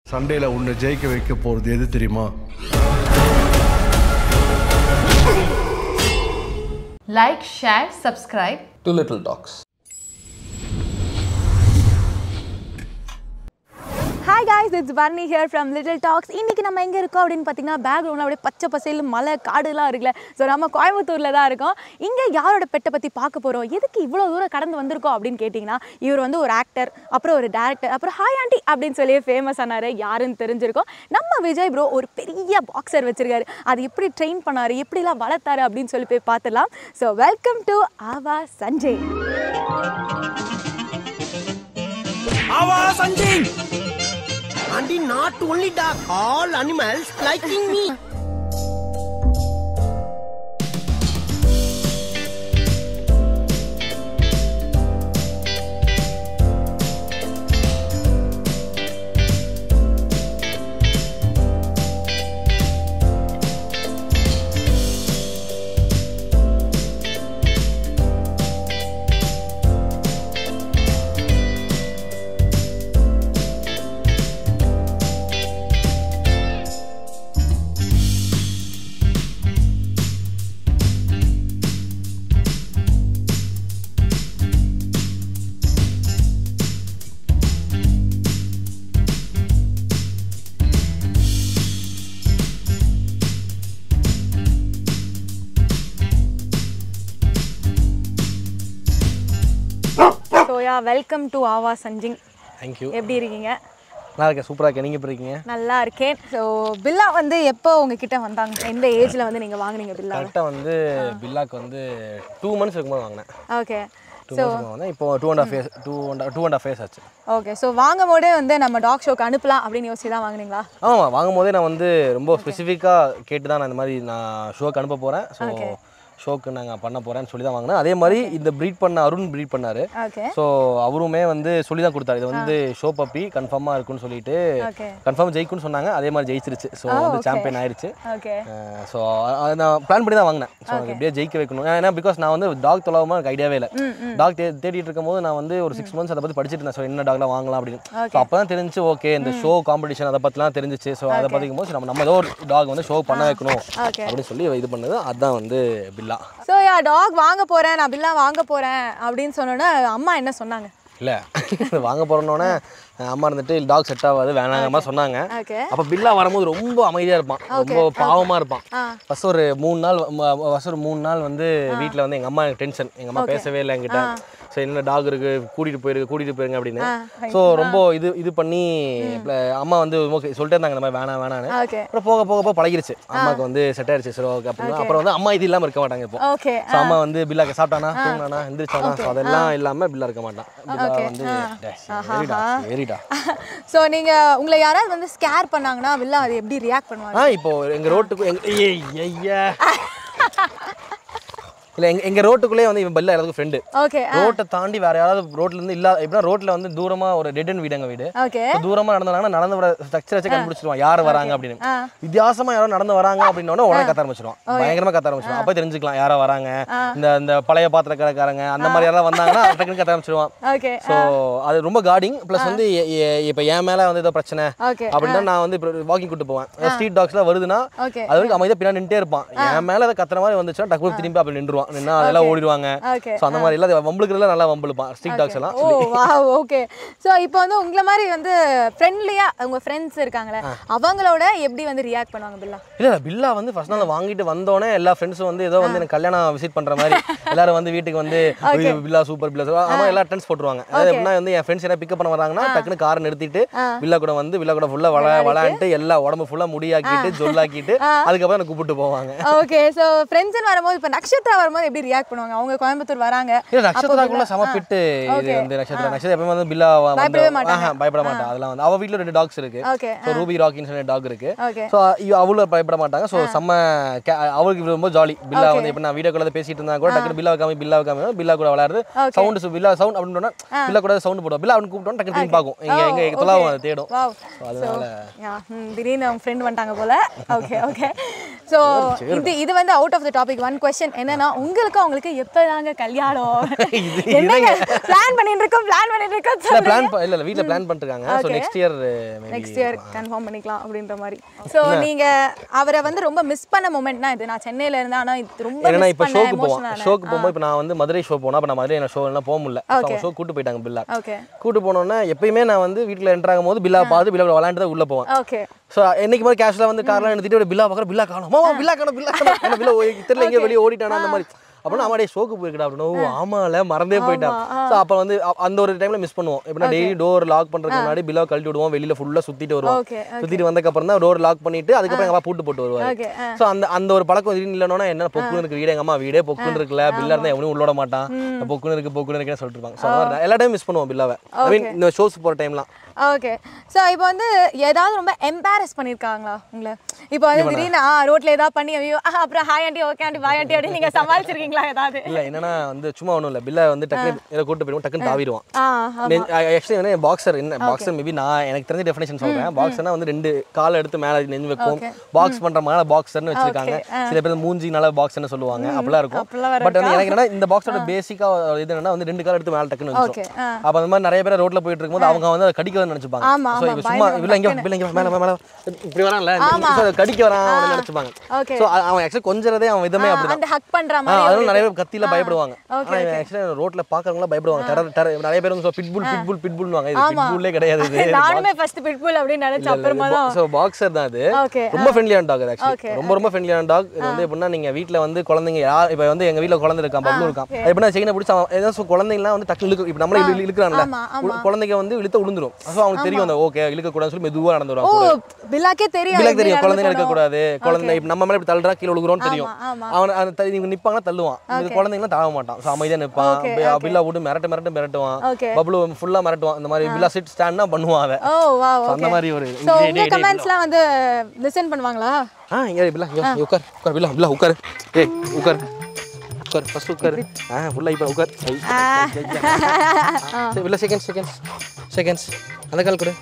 சண்டேல உன்னை ஜெயிக்க வைக்க போறது எது தெரியுமா Like, share, subscribe. Two Little Talks. Hi guys it's Barney here from Little Talks இன்றைக்கி நம்ம எங்கே இருக்கோம் அப்படின்னு பார்த்தீங்கன்னா பேக்ரவுண்டில் அப்படியே பச்சை பசேல் மலை காடுலாம் இருக்குல்ல ஸோ நம்ம கோயம்புத்தூரில் தான் இருக்கோம் இங்கே யாரோட பெட்டை பற்றி பார்க்க போகிறோம் எதுக்கு இவ்வளோ தூரம் கடந்து வந்திருக்கோம் அப்படின்னு கேட்டிங்கன்னா இவர் வந்து ஒரு ஆக்டர் அப்புறம் ஒரு டேரக்டர் அப்புறம் ஹாய் ஆண்டி அப்படின்னு சொல்லி ஃபேமஸ் ஆனார் யாருன்னு தெரிஞ்சிருக்கோம் நம்ம விஜய் ப்ரோ ஒரு பெரிய பாக்ஸர் வச்சிருக்காரு அது எப்படி ட்ரெயின் பண்ணார் எப்படிலாம் வளர்த்தாரு அப்படின்னு சொல்லி போய் பார்த்துடலாம் so welcome to our Sanjay Our Sanjay! And not only dog, all animals liking me. So yeah welcome to our Sanjay thank you எப்படி இருக்கீங்க நல்லா இருக்கேன் சூப்பராக இருக்கேன் நீங்கள் எப்படி இருக்கீங்க நல்லா இருக்கேன் ஸோ பில்லா வந்து எப்போ உங்ககிட்ட வந்தாங்க எந்த ஏஜில் வந்து நீங்கள் வாங்குனீங்க பில்லா கரெக்டாக வந்து பில்லாக்கு வந்து டூ மந்த்ஸ் இருக்கும்போது வாங்கினேன் ஓகே டூ மந்த்ஸ் வாங்கினேன் இப்போ two and half years two and two and half years ஆச்சு ஓகே ஸோ வாங்கும் போதே வந்து நம்ம டாக் ஷோக்கு அனுப்பலாம் அப்படின்னு யோசிச்சு தான் வாங்குனீங்களா ஆமாம் வாங்கும் போதே நான் வந்து ரொம்ப ஸ்பெசிஃபிக்காக கேட்டு தான் நான் இந்த மாதிரி நான் ஷோக்கு அனுப்ப போகிறேன் ஸோ ஷோக்கு நாங்கள் பண்ண போகிறேன்னு சொல்லி தான் வாங்கினேன் அதே மாதிரி இந்த ப்ரீட் பண்ண அருண் ப்ரீட் பண்ணார் ஓகே ஸோ அவருமே வந்து சொல்லி தான் கொடுத்தாரு இது வந்து ஷோ பப்பி கன்ஃபார்மாக இருக்குன்னு சொல்லிட்டு ஓகே கன்ஃபார்ம் ஜெயிக்கும்னு சொன்னாங்க அதே மாதிரி ஜெயிச்சிருச்சு ஸோ வந்து சாம்பியன் ஆயிடுச்சு ஓகே ஸோ அது நான் பிளான் பண்ணி தான் வாங்கினேன் ஸோ எப்படியே ஜெயிக்க வைக்கணும் ஏன்னா பிகாஸ் நான் வந்து டாக் தொலாவுமா எனக்கு ஐடியாவே இல்லை டாக் தே தேடிட்டு இருக்கும்போது நான் வந்து ஒரு சிக்ஸ் மந்த்ஸ் அதை பற்றி படிச்சுட்டு இருந்தேன் ஸோ என்ன டாக்லாம் வாங்கலாம் அப்படின்னு ஸோ அப்போ தான் தெரிஞ்சு ஓகே இந்த ஷோ காம்படிஷன் அதை பற்றிலாம் தெரிஞ்சிச்சு ஸோ அதை பார்த்திக்கும் போது நம்ம நம்ம ஏதோ ஒரு டாக் வந்து ஷோ பண்ண வைக்கணும் ஓகே அப்படின்னு சொல்லி இது பண்ணது அதுதான் வந்து பில்லா ஸோ யா டாக் வாங்க போகிறேன் நான் பில்லா வாங்க போகிறேன் அப்படின்னு சொன்னோன்னே அம்மா என்ன சொன்னாங்க இல்லை வாங்க போகிறோன்னே அம்மா இருந்துட்டு டாக் செட் ஆகாது வேணாங்கிற மாதிரி சொன்னாங்க ஓகே அப்போ பில்லா வரும்போது ரொம்ப அமைதியாக இருப்பான் ரொம்ப பாவமாக இருப்பான் ஆ. ஃபர்ஸ்ட் ஒரு மூணு நாள் ஃபர்ஸ்ட் ஒரு மூணு நாள் வந்து வீட்டில் வந்து எங்கள் அம்மா எனக்கு டென்ஷன் எங்கள் அம்மா பேசவே இல்லை என்கிட்ட சரி என்ன டாக் இருக்கு கூட்டிகிட்டு போயிருக்கு கூட்டிகிட்டு போயிருங்க அப்படின்னு ஸோ ரொம்ப இது இது பண்ணி இப்ப அம்மா வந்து ஓகே சொல்லிட்டே இருந்தாங்க இந்த மாதிரி வேணாம் வேணான்னு ஓகே அப்புறம் போக போக போக பழகிருச்சு அம்மாவுக்கு வந்து செட் ஆயிடுச்சு சரி ஓகே அப்படின்னு அப்புறம் வந்து அம்மா இது இல்லாமல் இருக்க மாட்டாங்க இப்போ ஓகே ஸோ அம்மா வந்து பில்லாக்க சாப்பிட்டானா தூங்கினானா எந்திரிச்சானா ஸோ அதெல்லாம் இல்லாமல் பில்லா இருக்க மாட்டான் பில்லா வந்து வெரிடா வெரிடா ஸோ நீங்கள் உங்களை யாராவது வந்து ஸ்கேர் பண்ணாங்கன்னா பில்லா அது எப்படி ரியாக்ட் பண்ணுவாங்க ஆ இப்போ எங்க ரோட்டுக்கு எங்க ஏய், ஐயா இல்ல எங்க எங்க ரோட்டுக்குள்ளே வந்து இவன் பல்ல எல்லாத்துக்கும் ஃப்ரெண்டு ஓகே ரோட்டை தாண்டி வேற யாராவது ரோட்ல இருந்து இல்ல எப்படின்னா ரோட்ல வந்து தூரமா ஒரு டெட் அண்ட் வீடு எங்க வீடு ஓகே So, தூரமா நடந்தாங்கன்னா நடந்து வர ஸ்ட்ரக்சர் வச்சு கண்டுபிடிச்சிருவான் யார் வராங்க அப்படின்னு ஆ. வித்தியாசமா யாரோ நடந்து வராங்க அப்படின்னு உடனே கத்த ஆரம்பிச்சிருவான் பயங்கரமா கத்த ஆரம்பிச்சிருவான் அப்ப தெரிஞ்சுக்கலாம் யாரோ வராங்க இந்த இந்த பழைய பாத்திர கடைக்காரங்க அந்த மாதிரி யாராவது வந்தாங்கன்னா டக்குனு கத்த ஆரம்பிச்சிருவான் ஓகே ஸோ அது ரொம்ப கார்டிங் ப்ளஸ் வந்து எ- எ- இப்போ என் மேலே வந்து ஏதோ பிரச்சனை ஓகே அப்படின்னா நான் வந்து இப்போ வாக்கிங் கூட்டு போவேன் ஸ்ட்ரீட் டாக்ஸ்லாம் வருதுன்னா ஓகே அது வரைக்கும் அமைதியாக பின்னாடி நின்றுட்டே இருப்பான் என் மேலே அதை கத்துற மாதிரி வந்துச்சுன்னா டக்கு திரும்பி அப்படி நின்றுவான் நின்னா அதெல்லாம் ஓடிடுவாங்க ஓகே ஸோ அந்த மாதிரி எல்லாம் வம்பளுக்குறதுல நல்லா வம்பளுப்பான் ஸ்ட்ரீட் டாக்ஸ் எல்லாம் ஓ வா ஓகே ஸோ இப்போ வந்து உங்களை மாதிரி வந்து ஃப்ரெண்ட்லியாக உங்கள் ஃப்ரெண்ட்ஸ் இருக்காங்களே அவங்களோட எப்படி வந்து ரியாக்ட் பண்ணுவாங்க பில்லா இல்ல பில்லா வந்து ஃபர்ஸ்ட் நாள் வாங்கிட்டு வந்தோடனே எல்லா ஃப்ரெண்ட்ஸும் வந்து ஏதோ வந்து எனக்கு கல்யாணம் விசிட் பண்ற மாதிரி எல்லாரும் வந்து வீட்டுக்கு வந்து "ஐயோ, பில்லா சூப்பர் பில்லா ஆமா எல்லா அட்டன்ஸ் போட்டுருவாங்க அதாவது எப்படின்னா வந்து என் ஃப்ரெண்ட்ஸ் என்ன பிக்கப் பண்ண வராங்கன்னா டக்குனு கார் நிறுத்திட்டு பில்லா கூட வந்து பில்லா கூட ஃபுல்லா வள வளான்ட்டு எல்லா உடம்பு ஃபுல்லா முடியாக்கிட்டு ஜொல்லாக்கிட்டு அதுக்கப்புறம் எனக்கு கூப்பிட்டு போவாங்க ஓகே ஸோ ஃப்ரெண்ட்ஸ்னு வரும்போது இப்போ நக்ஷத்ரா வரும்போது எப்படி ரியாக்ட் பண்ணுவாங்க அவங்க கோயம்புத்தூர் வராங்க இல்ல நட்சத்திராக்குள்ள செம பிட்டு இது வந்து நட்சத்திரம் நட்சத்திரம் எப்பவுமே வந்து பில்லா வ- வந்து பயப்படவே மாட்டாங்க. ஆஹா, பயப்பட மாட்டா அதெல்லாம் வந்து அவ வீட்ல ரெண்டு டாக்ஸ் இருக்கு ஓகே ஸோ ரூபி ராக்கின்னு சொல்லி டாக் இருக்கு ஓகே ஸோ அவளும் பயப்பட மாட்டாங்க ஸோ செம்ம ca- அவளுக்கு இது ரொம்ப ஜாலி பில்லா வந்து இப்போ நான் வீடியோ காலில் பேசிட்டு இருந்தா கூட டக்குனு பில்லா காமி பில்லா காமி பில்லா கூட விளையாடுறது சவுண்ட் பில்லா சவுண்ட் அப்படின்னு சொன்னா பில்லா கூட சவுண்ட் போடுவோம் பில்லா அவனு கூப்பிட்டோம் டக்குனு திரும்பி பார்க்கும் எங்க எங்க okay. தொலாவும் அதை தேடும் வாவ் So, அதனால யா திடீர்னு அவங்க ஃப்ரெண்ட் வந்துட்டாங்க போல ஓகே ஓகே ஸோ இது இது வந்து out of the topic one question என்னன்னா உங்களுக்கு அவங்களுக்கு எப்போதாங்க கல்யாணம் என்னங்க பிளான் பண்ணிட்டு இருக்கோம் பிளான் பண்ணிட்டு இல்ல இருக்கோம் பிளான் இல்ல இல்ல வீட்ல பிளான் பண்ணிருக்காங்க so Okay. Next year next year confirm பண்ணிக்கலாம் அப்படின்ற மாதிரி ஸோ நீங்க அவரை வந்து ரொம்ப மிஸ் பண்ண மூமெண்ட்னா இது நான் சென்னையில இருந்தேன் ஆனா இது ரொம்ப ஏன்னா மிஸ் இப்போ பண்ண ஷோக்கு போவோம் எமோஷனல் ஷோக்கு போகும்போது இப்போ நான் வந்து மதுரை ஷோ போனா அப்போ நான் மதுரை ஷோ எல்லாம் போக முடியல Okay. அவங்க ஷோ கூட்டு போயிட்டாங்க பில்லா ஓகே கூட்டு போனோன்னே எப்பயுமே நான் வந்து வீட்டில் என்டர் ஆகும்போது பில்லா பார்த்து பில்லா விளாண்டு தான் உள்ள போவேன் ஓகே ஸோ என்னைக்கு மாதிரி கேஷுவலாக வந்து கார்லாம் எடுத்துட்டு ஒரு பில்லா பார்க்குற பில்லா காணும் மாமா பில்லா காணும் பில்லா காணும் என்ன பில்லா தெரியல எங்கேயோ வெளியே ஓடிட்டானா அந்த மாதிரி அப்படின்னா அவன் டே ஷோக்கு போயிருக்கடா அப்படின்னு ஓ ஆமால மறந்தே போயிட்டான் ஸோ அப்போ வந்து அ- அந்த ஒரு டைம்ல மிஸ் பண்ணுவோம் எப்படின்னா டெய்லி டோர் லாக் பண்றதுக்கு முன்னாடி பில்லா கழட்டி விடுவோம் வெளியில ஃபுல்லா சுத்திட்டு வருவோம் Okay, சுத்திட்டு வந்ததுக்கப்புறம் தான் டோர் லாக் பண்ணிட்டு அதுக்கப்புறம் எங்க அப்பா பூட்டு போட்டு வருவாரு Okay, ஸோ அந்த அந்த ஒரு பழக்கம் திடீர்னு இல்லைன்னா என்ன பொக்குன்னு இருக்கு வீடு எங்க அம்மா வீடே பொக்குன்னு இருக்குல்ல பில்லா இருந்தா எவனும் உள்ளோட மாட்டான் பொக்குன்னு இருக்கு பொக்குன்னு இருக்குன்னு சொல்லிட்டு இருப்பாங்க ஸோ எல்லா டைம் மிஸ் பண்ணுவோம் பில்லாவை ஐ மீன் இந்த ஷோஸ் போற டைம்லாம் ஓகே ஸோ இப்போ வந்து ஏதாவது ரொம்ப எம்பாரஸ் பண்ணியிருக்காங்களா உங்களை இப்போ வந்து திடீர்னு ஆ ரோட்ல ஏதாவது பண்ணி ஐயோ ஆ, அப்புறம் hi aunty okay aunty bye aunty அப்படின்னு நீங்க சமாளிச்சிருக்கீங்களா ஏதாவது இல்ல என்னன்னா வந்து சும்மா ஒண்ணும் இல்ல பில்ல வந்து டக்குனு இதை கூட்டு போயிடுவோம் டக்குன்னு தாவிடுவான் ஆ ஆக்சுவலி வந்து பாக்ஸர் என்ன பாக்ஸர் மேபி நான் எனக்கு தெரிஞ்ச டெஃபினேஷன் சொல்றேன் பாக்ஸர்னா வந்து ரெண்டு காலை எடுத்து மேல நெஞ்சு வைக்கும் பாக்ஸ் பண்ற மேல பாக்ஸர்னு வச்சிருக்காங்க சில பேர் மூஞ்சினால பாக்ஸ்னு சொல்லுவாங்க அப்படிலாம் இருக்கும் அப்படிலாம் வேற பட் வந்து எனக்கு என்னன்னா இந்த பாக்ஸோட பேசிக்கா இது என்னன்னா வந்து ரெண்டு கால் எடுத்து மேல டக்குன்னு ஓகே வச்சிரும் ஆ அப்ப அந்த மாதிரி நிறைய பேர் ரோட்ல போயிட்டு இருக்கும்போது அவங்க வந்து அதை கடிக்க நினைச்சுப்பாங்க ஆமா, ஸோ ஆமா, இப்போ சும்மா பயங்கர இல்ல இங்க வா, இல்ல இங்க வா, மேல மேல மேல இப்படி வரான்ல so அதை கடிக்க வரான் அப்படின்னு நினைச்சுப்பாங்க ஓகே ஸோ அவன் ஆக்சுவலி கொஞ்சறதே அவன் விதமே அப்படிதான் அந்த ஹக் பண்ற ஆ, மாதிரி அதனால நிறைய பேர் கத்தியில பயப்படுவாங்க okay, ஆனா ஆக்சுவலா ரோட்ல பாக்குறவங்க பயப்படுவாங்க டெரர் டெரர் நிறைய பேர் வந்து பிட்புல் பிட்புல் பிட்புல்வாங்க இது பிட்புல்லே கிடையாது இது நானுமே ஃபர்ஸ்ட் பிட்புல் அப்படின்னு நினைச்சேன் அப்புறமா தான் ஸோ பாக்ஸர் தான் அது ஓகே ரொம்ப ஃப்ரெண்ட்லியான டாக் அது ஆக்சுவலி ரொம்ப ரொம்ப ஃப்ரெண்ட்லியான டாக் இது வந்து எப்படின்னா நீங்க வீட்ல வந்து குழந்தைங்க யார் இப்போ வந்து எங்க வீட்ல குழந்தை இருக்கான் பப்ளு இருக்கான் அது எப்படின்னா செயினை பிடிச்சி அவன் ஏதாவது குழந்தைங்கலாம் வந்து டக்கு இழுக்க இப்போ நம்மளே இழு- இழுக்கிறான்ல ஆமா, உ- குழந்தைங்க வந்து இழுத்த விழுந்துரும் ஸோ அவனுக்கு தெரியும் அந்த ஓகே இழுக்க கூடாதுன்னு சொல்லி மெதுவா நடந்து ஓ வருவான் பில்லாக்கே தெரியும் பிள்ளைக்கு எப்படி தெரியும் குழந்தைங்க நடந்துக்கணும். இருக்க கூடாது குழந்தை இப்ப நம்ம மேல இப்படி தள்ளுறா கீழே விழுகுறோம்னு தெரியும் ஆமா. அவன் அந்த த- இவங்க நிப்பாங்கன்னா தள்ளுவான் இந்த குழந்தைங்களாம் தாழ மாட்டான் ஸோ அமைதியா நிப்பான் Okay, அப்படியே பில்லா விட்டு மிரட்டு மிரட்டு மிரட்டுவான் Okay. பப்ளு ஃபுல்லா மிரட்டுவான் இந்த மாதிரி பில்லா சிட் ஸ்டாண்ட்னா பண்ணுவான் அவன் ஓ வா So, அந்த ஓகே மாதிரி ஒரு சோ டேய், உங்க டேய், டேய், கமெண்ட்ஸ்லாம் வந்து லிசன் பண்ணுவாங்க ஆ இங்க பில்லா இங்க இங்க உட்கார் உட்கார் பில்லா பில்லா உட்கார் ஏய் உட்கார் உட்கார் ஃபர்ஸ்ட் உட்கார் ஆ ஃபுல்லா இப்போ உட்கார் ஐ, ஐ, ஐ, ஐ. சரி பில்லா செகண்ட்ஸ் செகண்ட்ஸ் செகண்ட்ஸ் அந்த கால் கொடு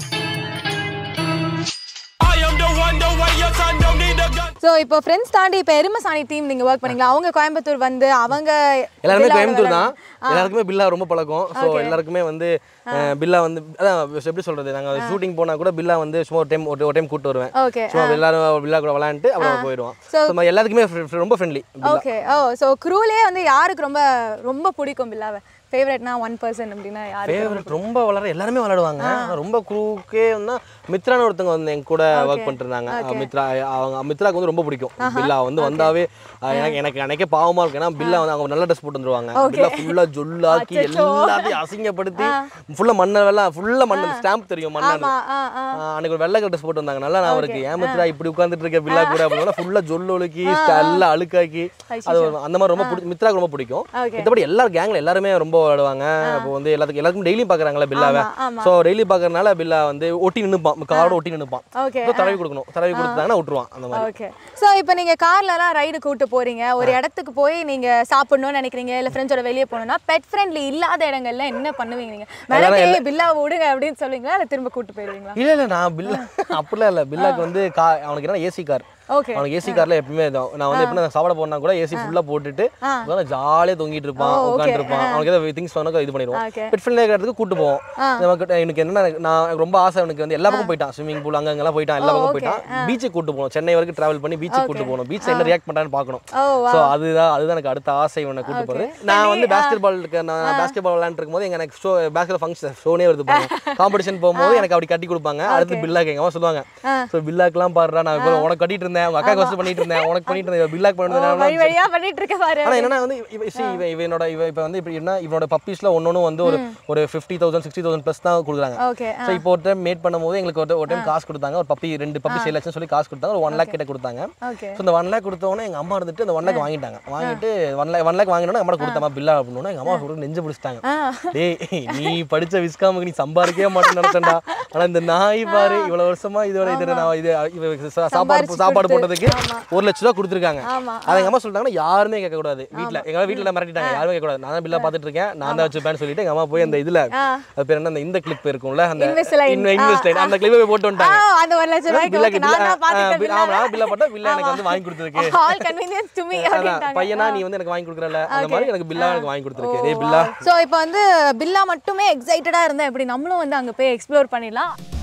I am the one, the way your son don't need a gun. So இப்போ ஃப்ரெண்ட்ஸ் தாண்டி இப்போ எருமசாணி டீம் நீங்க ஒர்க் பண்ணீங்களா அவங்க கோயம்புத்தூர் வந்து அவங்க எல்லாருமே பில்லாவோட கோயம்புத்தூர் தான் விளையாடு- எல்லாருக்குமே பில்லா ரொம்ப பழக்கம் ஸோ எல்லாருக்குமே வந்து அஹ், பில்லா வந்து அதான் எப்படி சொல்றது நாங்கள் ஷூட்டிங் போனா கூட பில்லா வந்து சும்மா ஒரு டைம் ஒரு டைம் கூட்டு வருவேன் ஓகே சும்மா எல்லாரும் பில்லா கூட விளையாண்டுட்டு அப்புறம் போயிடுவான் ஸோ எல்லாத்துக்குமே fr- ரொம்ப ஃப்ரெண்ட்லி ஓகே ஓ ஸோ க்ரூலே வந்து யாருக்கு ரொம்ப ரொம்ப பிடிக்கும் பில்லாவை ஃபேவரட்னா ஒன் பர்சன் அப்படின்னா யாரு ஃபேவரட் ரொம்ப விளாட எல்லாருமே விளாடுவாங்க ஆனா ரொம்ப குரூக்கே வந்து மித்ரான்னு ஒருத்தவங்க வந்து எங்க கூட ஒர்க் பண்ணிட்டு இருந்தாங்க மித்ரா அவங்க மித்ராக்கு வந்து ரொம்ப பிடிக்கும் பில்லா வந்து வந்தாவே அஹ், எனக்கு எனக்கு எனக்கே பாவமா இருக்கு ஏன்னா பில்லா வந்து அவங்க நல்ல ட்ரெஸ் போட்டு வந்துருவாங்க பில்லா ஃபுல்லா ஜொல்லாக்கி எல்லாத்தையும் அசிங்கப்படுத்தி ஃபுல்லா மண்ணெல்லாம் ஃபுல்லா மண் ஸ்டாம்ப் தெரியும் மண்ணு ஆமா ஆ ஆ அன்னைக்கு ஒரு வெள்ளை ட்ரெஸ் போட்டு வந்தாங்க நல்லா நான் இருக்கு ஏன் மித்ரா இப்படி உட்காந்துட்டு இருக்க பில்லா கூட அப்படின்னா ஃபுல்லா ஜொல்லு ஒழுக்கி எல்லாம் அழுக்காக்கி அது ஒரு- அந்த மாதிரி ரொம்ப பிடிக்கும் மித்ராக்கு ரொம்ப பிடிக்கும் Okay. மத்தபடி எல்லாரும் கேங்ல எல்லாருமே ரொம்ப விளையாடுவாங்க அப்போ வந்து எல்லாத்துக்கும் எல்லாருக்கும் டெய்லியும் பாக்குறாங்களா பில்லாவை ஆமா, ஆமா. ஸோ டெய்லி பாக்குறதுனால பில்லா வந்து ஒட்டி நின்னுப்பான் காரோட ஒட்டி நின்னுப்பான் ஓகே So தடவி கொடுக்கணும் தடவி கொடுத்தாங்கன்னா விட்டுருவான் அந்த மாதிரி ஓகே ஸோ இப்போ நீங்க கார்லலாம் ரைடு கூட்டு போறீங்க ஒரு இடத்துக்கு போய் நீங்க சாப்பிடணும்னு நினைக்கிறீங்க இல்ல ஃப்ரெண்ட்ஸோட வெளியே போகணும்னா பெட் ஃப்ரெண்ட்லி இல்லாத இடங்கள்ல என்ன பண்ணுவீங்க நீங்க மிளகே பில்லா விடுங்க அப்படின்னு சொல்லுவீங்களா இல்ல திரும்ப கூட்டு போயிடுவீங்களா இல்ல இல்ல நான் பில்லா அப்படிலாம் இல்ல பில்லாக்கு வந்து கா அவனுக்கு என்ன ஏசி கார் ஓகே அவனுக்கு ஏசி கார்ல எப்பவுமே இதான். நான் வந்து எப்படி சாப்பிட போனா கூட ஏசி ஃபுல்லா போட்டுட்டு ஜாலியா தொங்கிட்டு இருப்பான் உட்காந்துட்டு இருப்பான் அவனுக்கு ஏதாவது திங்ஸ் வேணும் இது பண்ணிடுவோம் ஓகே பெட் ஃப்ரெண்ட்லி இருக்கிறதுக்கு கூட்டு போவோம் நமக்கு எனக்கு என்ன நான் ரொம்ப ஆசை எனக்கு வந்து எல்லா பக்கம் போயிட்டான் ஸ்விமிங் பூல் அங்கங்கெல்லாம் போயிட்டான் எல்லா பக்கம் போயிட்டான் பீச்சுக்கு கூட்டு போகணும் சென்னை வரைக்கும் டிராவல் பண்ணி பீச்சுக்கு கூட்டு போகணும் பீச்ல என்ன ரியாக்ட் பண்றான்னு பார்க்கணும் ஓ ஸோ அதுதான் அதுதான் எனக்கு அடுத்த ஆசை இவனை கூட்டு போறது நான் வந்து பேஸ்கெட் பால் நான் பேஸ்கெட் பால் விளையாண்டு இருக்கும்போது எங்க எனக்கு ஷோ பேஸ்கெட் ஃபங்க்ஷன் ஷோனே வருது பாருங்க காம்படிஷன் போகும்போது எனக்கு அப்படி கட்டி கொடுப்பாங்க அடுத்து பில்லாக்கு எங்க அம்மா சொல்லுவாங்க ஸோ பில்லாக்கெல்லாம் பாடுறா நான் இப்போ உனக்கு கட்டிட்டு இருந்தேன் உங்க அக்கா ஃபர்ஸ்ட் பண்ணிட்டு இருந்தேன் உனக்கு பண்ணிட்டு இருந்தேன் பில்லாக் வழி பண்ணிட்டு வழியா பண்ணிட்டு இருக்க பாரு ஆனா என்னன்னா வந்து இவ see, இவ இவனோட இவ இப்போ வந்து இப்படி என்ன இவனோட பப்பீஸ்ல ஒன்னொன்னு வந்து ஒரு ஒரு fifty thousand sixty thousand plus தான் கொடுக்குறாங்க ஓகே ஸோ இப்போ ஒரு டைம் மேட் பண்ணும்போது எங்களுக்கு ஒரு ஒரு டைம் காசு கொடுத்தாங்க ஒரு பப்பி ரெண்டு பப்பி சேல் ஆச்சுன்னு சொல்லி காசு கொடுத்தாங்க ஒரு ஒன் லேக் கிட்ட கொடுத்தாங்க ஓகே ஸோ இந்த ஒன் லேக் கொடுத்தவொடனே எங்க அம்மா இருந்துட்டு அந்த ஒன் லேக் வாங்கிட்டாங்க வாங்கிட்டு ஒன் லேக் ஒன் லேக் வாங்கினோட அம்மா கொடுத்தமா பில்லா அப்படின்னு எங்க அம்மா ஒரு நெஞ்சு பிடிச்சிட்டாங்க டேய் நீ படிச்ச விஸ்காமுக்கு நீ சம்பாதிக்கவே மாட்டேன்னு நினைச்சேன்டா ஆனா இந்த நாய் பாரு இவ்வளவு வருஷமா இதோட இது நான் இது இவ சா- சாப்பாடு சாப்பாடு கார் போட்டதுக்கு ஒரு லட்ச ரூபா கொடுத்துருக்காங்க ஆமா அதை எங்க அம்மா சொல்லிட்டாங்கன்னா யாருமே கேட்க கூடாது வீட்ல எங்க வீட்ல மிரட்டிட்டாங்க யாருமே கேட்க கூடாது நான் தான் பில்லா பார்த்துட்டு இருக்கேன் நான் தான் வச்சுப்பேன்னு சொல்லிட்டு எங்க அம்மா போய் அந்த இதுல ஆ. அது பேர் என்ன அந்த இந்த கிளிப் இருக்கும்ல அந்த Invisalign. இன்வெஸ்ட் அந்த கிளிப்பை போய் போட்டு ஆ, வந்துட்டாங்க அந்த ஒரு லட்சம் ரூபாய்க்கு பில்லா okay, நான் தான் பார்த்துட்டேன் பில்லா ஆமா பில்லா போட்டா பில்லா எனக்கு வந்து வாங்கி கொடுத்துருக்கு ஆல் கன்வீனியன்ஸ் டு மீ அதான் அப்படின்ட்டாங்க பையனா நீ வந்து எனக்கு வாங்கி கொடுக்குறல அந்த மாதிரி எனக்கு பில்லா எனக்கு வாங்கி கொடுத்துருக்கு டேய் பில்லா ஸோ இப்போ வந்து பில்லா மட்டுமே எக்ஸைட்டடாக இருந்தால் எப்படி நம்மளும் வந்து அங்கே போய் எக்ஸ்ப்ளோர் பண்ணிடலாம்